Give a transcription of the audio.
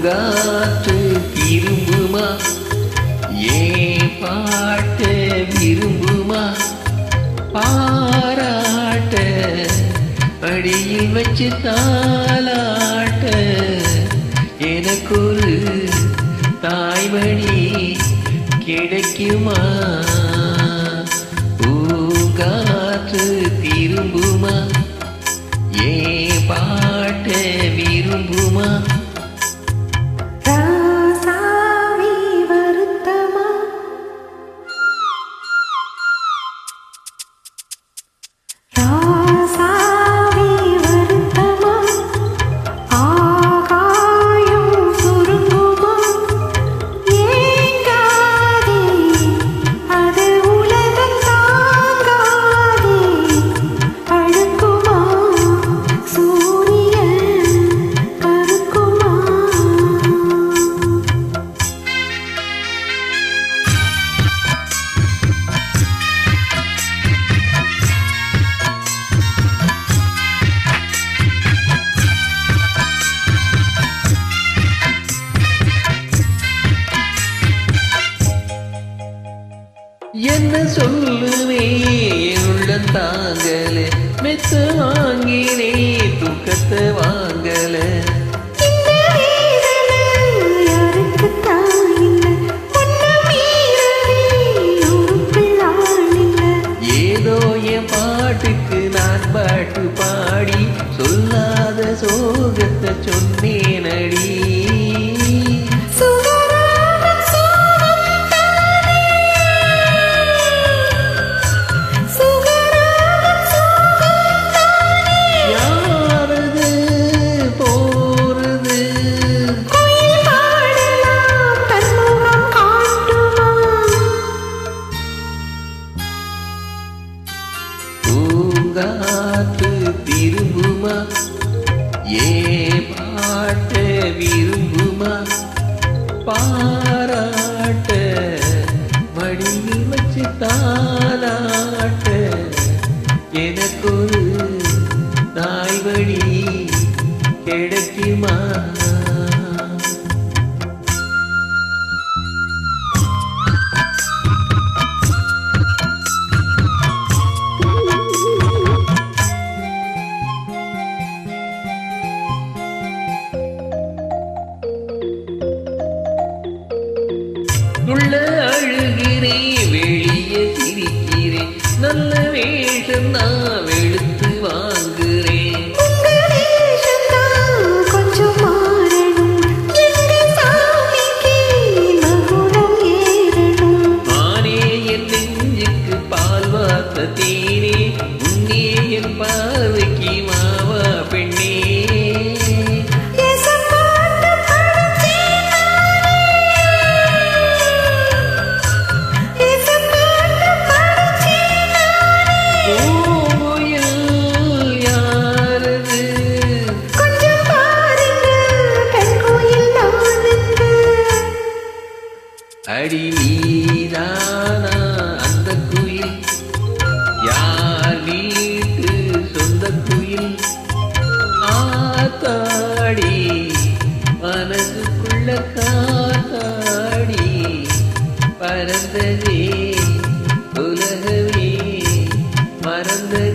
பூங்காற்று திரும்புமா ஏ பாட்ட விரும்புமா பாராட்ட அடியில் வச்சு தாளாட்ட எனக்கொரு தாய்மணி கிடைக்குமா பூங்காற்று திரும்புமா ஏ பாட்ட விரும்புமா ராசாவி வருத்தமா ராசாவி வருத்தமா ஆகாயம் சுருங்குமா ஏங்காதே அது உலகம் தாங்காதே அழுக்குமா சூரியன் கருக்குமா என்ன சொல்லுவே உள்ள தாங்கல மெத்த வாங்கினே தூக்கத்தை வாங்கல இந்த வேதனை யாருக்குத்தான் இல்லை உன்னை மீறவே ஒரு பிள்ளான் இல்லை ஏதோ என் பாட்டுக்கு நான் பாட்டு பாடி சொல்லாத சோகத்தை சொன்னேனடி சுகராகம் சோகம் தானே சுகராகம் சோகம் தானே யாரது போறது குயில் பாடலாம் தன்முகம் காட்டுமா பூங்காத்து திரும்புமா ஏ பாட்ட விரும்புமா பாராட்ட மடியில் வச்சு தாளாட்ட எனக்கொரு தாய் வழி கிடைக்குமா உள்ள அழுகிறேன் வெளியே சிரிக்கிறேன் நல்ல வேஷம் நான் வெளுத்து வாங்குறேன் உங்க வேஷம்தான் கொஞ்சம் மாறணும் எங்க சாமிக்கு மகுடம் ஏறணும் மானே என் நெஞ்சுக்கு பால் வார்த்த தேனே உன்னே என் பார்வைக்கு மாவா பெண்ணே எசப்பாட்டு படுத்தேன் எசப்பாட்டு படுத்தேன் ஓயில் யாரது கொஞ்சம் பாருங்க பெண் கோயில் நானுங்க அடி நீதானா அந்த குயில் யார் வீட்டு சொந்த குயில் ஆத்தாடி மனசுக்குள்ள காத்தாடி பறந்ததே உலகமே மறந்ததே